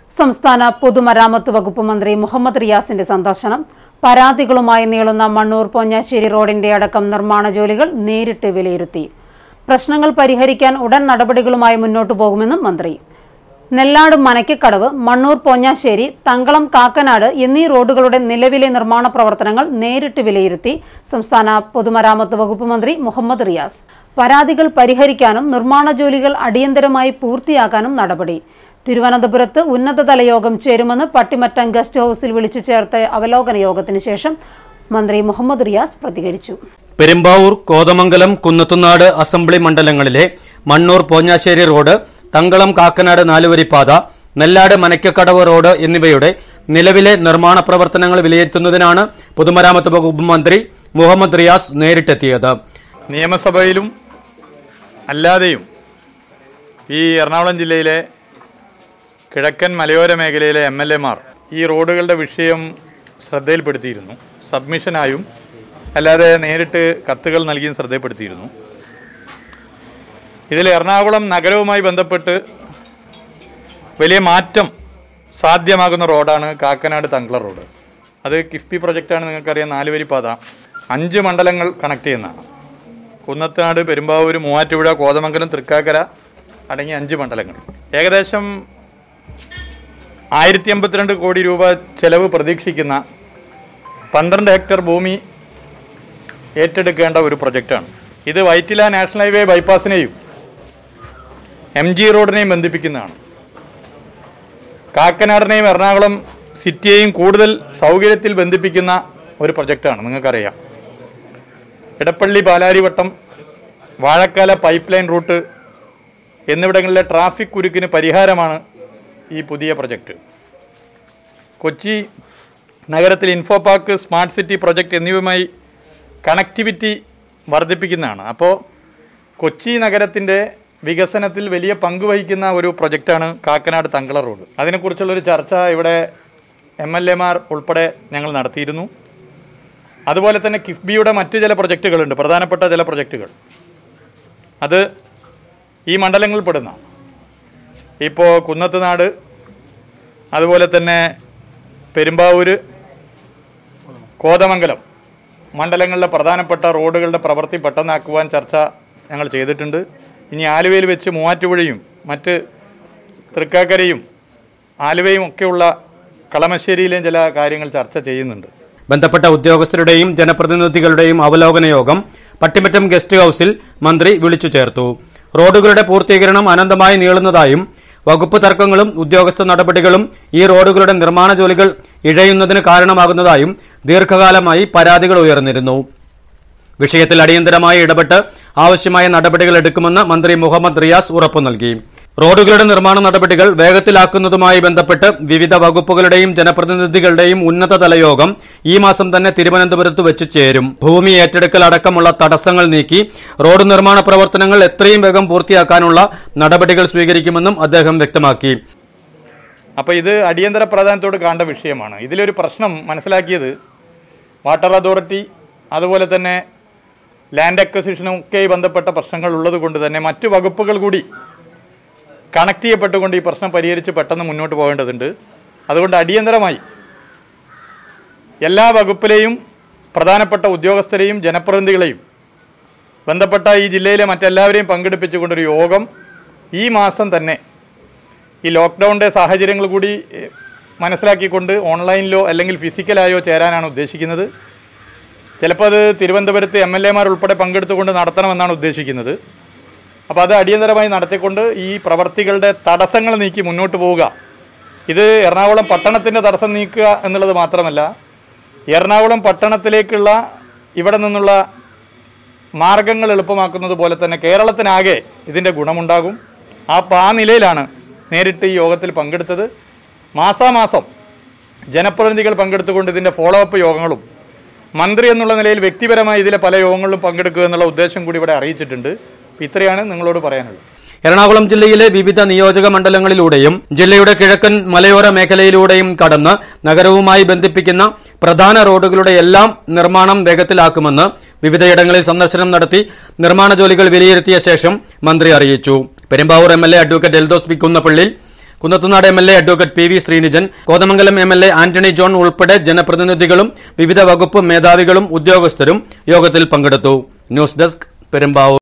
സംസ്ഥാന പൊതുമരാമത്ത് വകുപ്പ് മന്ത്രി മുഹമ്മദ് റിയാസിന്റെ സന്ദർശനം പരാതികളുമായി നീളുന്ന മണ്ണൂർ പൊഞ്ഞാശ്ശേരി റോഡിന്റെ അടക്കം നിർമ്മാണ ജോലികൾ നേരിട്ട് വിലയിരുത്തി പ്രശ്നങ്ങൾ പരിഹരിക്കാൻ ഉടൻ നടപടികളുമായി മുന്നോട്ടു പോകുമെന്നും മന്ത്രി നെല്ലാട് മനയ്ക്കക്കടവ് മണ്ണൂർ പൊഞ്ഞാശ്ശേരി തങ്കളം കാക്കനാട് എന്നീ റോഡുകളുടെ നിലവിലെ നിർമ്മാണ പ്രവർത്തനങ്ങൾ നേരിട്ട് വിലയിരുത്തി സംസ്ഥാന പൊതുമരാമത്ത് വകുപ്പ് മന്ത്രി മുഹമ്മദ് റിയാസ് പരാതികൾ പരിഹരിക്കാനും നിർമ്മാണ ജോലികൾ അടിയന്തരമായി പൂർത്തിയാക്കാനും നടപടി തിരുവനന്തപുരത്ത് ഉന്നതതല യോഗം ചേരുമെന്ന് പട്ടിമറ്റം ഗസ്റ്റ് ഹൌസിൽ വിളിച്ചു ചേർത്ത അവലോകന യോഗത്തിന് ശേഷം മന്ത്രി മുഹമ്മദ് റിയാസ് പ്രതികരിച്ചു പെരുമ്പാവൂർ കോതമംഗലം കുന്നത്തുനാട് അസംബ്ലി മണ്ഡലങ്ങളിലെ മണ്ണൂർ പോഞ്ഞാശ്ശേരി റോഡ് തങ്കളം കാക്കനാട് നാലുവരിപ്പാത നെല്ലാട് മനയ്ക്കക്കടവ് റോഡ് എന്നിവയുടെ നിലവിലെ നിർമ്മാണ പ്രവർത്തനങ്ങൾ വിലയിരുത്തുന്നതിനാണ് പൊതുമരാമത്ത് വകുപ്പ് മന്ത്രി മുഹമ്മദ് റിയാസ് നേരിട്ടെത്തിയത് നിയമസഭയിലും അല്ലാതെയും ഈ എറണാകുളം ജില്ലയിലെ കിഴക്കൻ മലയോര മേഖലയിലെ എം എൽ എമാർ ഈ റോഡുകളുടെ വിഷയം ശ്രദ്ധയിൽപ്പെടുത്തിയിരുന്നു സബ്മിഷനായും അല്ലാതെ നേരിട്ട് കത്തുകൾ നൽകിയും ശ്രദ്ധയിൽപ്പെടുത്തിയിരുന്നു ഇതിൽ എറണാകുളം നഗരവുമായി ബന്ധപ്പെട്ട് വലിയ മാറ്റം സാധ്യമാകുന്ന റോഡാണ് കാക്കനാട് തങ്കള റോഡ് അത് കിഫ്ബി പ്രൊജക്റ്റാണ് നിങ്ങൾക്കറിയാം നാലുവരി പാത അഞ്ച് മണ്ഡലങ്ങൾ കണക്ട് ചെയ്യുന്നതാണ് കുന്നത്താട് പെരുമ്പാവൂർ മൂവാറ്റുപുഴ കോതമംഗലം തൃക്കാക്കര അടങ്ങിയ അഞ്ച് മണ്ഡലങ്ങൾ ഏകദേശം ആയിരത്തി അമ്പത്തിരണ്ട് കോടി രൂപ ചെലവ് പ്രതീക്ഷിക്കുന്ന പന്ത്രണ്ട് ഹെക്ടർ ഭൂമി ഏറ്റെടുക്കേണ്ട ഒരു പ്രൊജക്റ്റാണ് ഇത് വൈറ്റില നാഷണൽ ഹൈവേ ബൈപ്പാസിനെയും എം ജി റോഡിനെയും ബന്ധിപ്പിക്കുന്നതാണ് കാക്കനാടിനെയും എറണാകുളം സിറ്റിയെയും കൂടുതൽ സൗകര്യത്തിൽ ബന്ധിപ്പിക്കുന്ന ഒരു പ്രൊജക്റ്റാണ് നിങ്ങൾക്കറിയാം Edappally Palarivattom Vazhakkala pipe line route എന്നിവിടങ്ങളിലെ ട്രാഫിക് കുരുക്കിന് പരിഹാരമാണ് ഈ പുതിയ പ്രൊജക്റ്റ് കൊച്ചി നഗരത്തിൽ info park smart city project എന്നിവയുമായി കണക്ടിവിറ്റി വർദ്ധിപ്പിക്കുന്നതാണ് അപ്പോൾ കൊച്ചി നഗരത്തിൻ്റെ വികസനത്തിൽ വലിയ പങ്ക് വഹിക്കുന്ന ഒരു പ്രൊജക്റ്റാണ് കാക്കനാട് തങ്കള റോഡ് അതിനെക്കുറിച്ചുള്ളൊരു ചർച്ച ഇവിടെ എം എൽ എമാർ ഉൾപ്പെടെ ഞങ്ങൾ നടത്തിയിരുന്നു അതുപോലെ തന്നെ കിഫ്ബിയുടെ മറ്റ് ചില പ്രൊജക്റ്റുകളുണ്ട് പ്രധാനപ്പെട്ട ചില പ്രൊജക്റ്റുകൾ അത് ഈ മണ്ഡലങ്ങളിൽ പെടുന്ന ഇപ്പോൾ കുന്നത്തുനാട് അതുപോലെ തന്നെ പെരുമ്പാവൂർ കോതമംഗലം മണ്ഡലങ്ങളിലെ പ്രധാനപ്പെട്ട റോഡുകളുടെ പ്രവൃത്തി പെട്ടെന്നാക്കുവാൻ ചർച്ച ഞങ്ങൾ ചെയ്തിട്ടുണ്ട് ഇനി ആലുവയിൽ വെച്ച് മൂവാറ്റുപുഴയും മറ്റ് തൃക്കാക്കരയും ആലുവയും ഒക്കെയുള്ള കളമശ്ശേരിയിലെയും ചില കാര്യങ്ങൾ ചർച്ച ചെയ്യുന്നുണ്ട് ബന്ധപ്പെട്ട ഉദ്യോഗസ്ഥരുടെയും ജനപ്രതിനിധികളുടെയും അവലോകന യോഗം പട്ടിമറ്റം ഗസ്റ്റ് ഹൌസിൽ മന്ത്രി വിളിച്ചു ചേർത്തു റോഡുകളുടെ പൂർത്തീകരണം അനന്തമായി നീളുന്നതായും വകുപ്പ് തർക്കങ്ങളും ഉദ്യോഗസ്ഥ നടപടികളും ഈ റോഡുകളുടെ നിർമ്മാണ ജോലികൾ ഇഴയുന്നതിന് കാരണമാകുന്നതായും ദീർഘകാലമായി പരാതികൾ ഉയർന്നിരുന്നു വിഷയത്തിൽ അടിയന്തരമായി ഇടപെട്ട് ആവശ്യമായ നടപടികൾ എടുക്കുമെന്ന് മന്ത്രി മുഹമ്മദ് റിയാസ് ഉറപ്പു നൽകി റോഡുകളുടെ നിർമ്മാണ നടപടികൾ വേഗത്തിലാക്കുന്നതുമായി ബന്ധപ്പെട്ട് വിവിധ വകുപ്പുകളുടെയും ജനപ്രതിനിധികളുടെയും ഉന്നതതല യോഗം ഈ മാസം തന്നെ തിരുവനന്തപുരത്ത് വെച്ച് ചേരും ഭൂമി ഏറ്റെടുക്കൽ അടക്കമുള്ള തടസ്സങ്ങൾ നീക്കി റോഡ് നിർമ്മാണ പ്രവർത്തനങ്ങൾ എത്രയും വേഗം പൂർത്തിയാക്കാനുള്ള നടപടികൾ സ്വീകരിക്കുമെന്നും അദ്ദേഹം വ്യക്തമാക്കി അപ്പോൾ ഇത് അടിയന്തര പ്രാധാന്യത്തോട് കാണേണ്ട വിഷയമാണ് ഇതിലൊരു പ്രശ്നം മനസ്സിലാക്കിയത് വാട്ടർ അതോറിറ്റി അതുപോലെ തന്നെ ലാൻഡ് അക്വസിഷനും ഒക്കെ ബന്ധപ്പെട്ട പ്രശ്നങ്ങൾ ഉള്ളത് കൊണ്ട് തന്നെ മറ്റു വകുപ്പുകൾ കൂടി കണക്ട് ചെയ്യപ്പെട്ടുകൊണ്ട് ഈ പ്രശ്നം പരിഹരിച്ച് പെട്ടെന്ന് മുന്നോട്ട് പോകേണ്ടതുണ്ട് അതുകൊണ്ട് അടിയന്തരമായി എല്ലാ വകുപ്പിലെയും പ്രധാനപ്പെട്ട ഉദ്യോഗസ്ഥരെയും ജനപ്രതിനിധികളെയും ബന്ധപ്പെട്ട ഈ ജില്ലയിലെ മറ്റെല്ലാവരെയും പങ്കെടുപ്പിച്ചുകൊണ്ടൊരു യോഗം ഈ മാസം തന്നെ ഈ ലോക്ക്ഡൗണിൻ്റെ സാഹചര്യങ്ങൾ കൂടി എഹ്, മനസ്സിലാക്കിക്കൊണ്ട് ഓൺലൈനിലോ അല്ലെങ്കിൽ ഫിസിക്കലായോ ചേരാനാണ് ഉദ്ദേശിക്കുന്നത് ചിലപ്പോൾ അത് തിരുവനന്തപുരത്ത് എം എൽ എമാർ ഉൾപ്പെടെ പങ്കെടുത്തുകൊണ്ട് നടത്തണമെന്നാണ് ഉദ്ദേശിക്കുന്നത് അപ്പോൾ അത് അടിയന്തരമായി നടത്തിക്കൊണ്ട് ഈ പ്രവർത്തികളുടെ തടസ്സങ്ങൾ നീക്കി മുന്നോട്ട് പോവുക ഇത് എറണാകുളം പട്ടണത്തിൻ്റെ തടസ്സം നീക്കുക എന്നുള്ളത് മാത്രമല്ല എറണാകുളം പട്ടണത്തിലേക്കുള്ള ഇവിടെ നിന്നുള്ള മാർഗങ്ങൾ എളുപ്പമാക്കുന്നത് പോലെ തന്നെ കേരളത്തിനാകെ ഇതിൻ്റെ ഗുണമുണ്ടാകും ആ അപ്പോൾ ആ നിലയിലാണ് നേരിട്ട് ഈ യോഗത്തിൽ പങ്കെടുത്തത് മാസാമാസം ജനപ്രതിനിധികൾ പങ്കെടുത്തുകൊണ്ട് ഇതിൻ്റെ ഫോളോ അപ്പ് യോഗങ്ങളും മന്ത്രി എന്നുള്ള നിലയിൽ വ്യക്തിപരമായി ഇതിലെ പല യോഗങ്ങളിലും പങ്കെടുക്കുക എന്നുള്ള ഉദ്ദേശം കൂടി ഇവിടെ അറിയിച്ചിട്ടുണ്ട് അപ്പോൾ ഇത്രയാണ് നിങ്ങളോട് പറയാനുള്ളത് എറണാകുളം ജില്ലയിലെ വിവിധ നിയോജക മണ്ഡലങ്ങളിലൂടെയും ജില്ലയുടെ കിഴക്കൻ മലയോര മേഖലയിലൂടെയും കടന്ന് നഗരവുമായി ബന്ധിപ്പിക്കുന്ന പ്രധാന റോഡുകളുടെ എല്ലാം നിർമ്മാണം വേഗത്തിലാക്കുമെന്ന് വിവിധയിടങ്ങളിൽ സന്ദർശനം നടത്തി നിർമ്മാണ ജോലികൾ വിലയിരുത്തിയ ശേഷം മന്ത്രി അറിയിച്ചു Perumbavoor M L A advocate Eldhose P Kunnappillil Kunnathunad M L A advocate P V Sreenijin Kothamangalam M L A Antony John ഉൾപ്പെടെ ജനപ്രതിനിധികളും വിവിധ വകുപ്പ് മേധാവികളും ഉദ്യോഗസ്ഥരും യോഗത്തിൽ പങ്കെടുത്തു ന്യൂസ് ഡെസ്ക് പെരുമ്പാവൂർ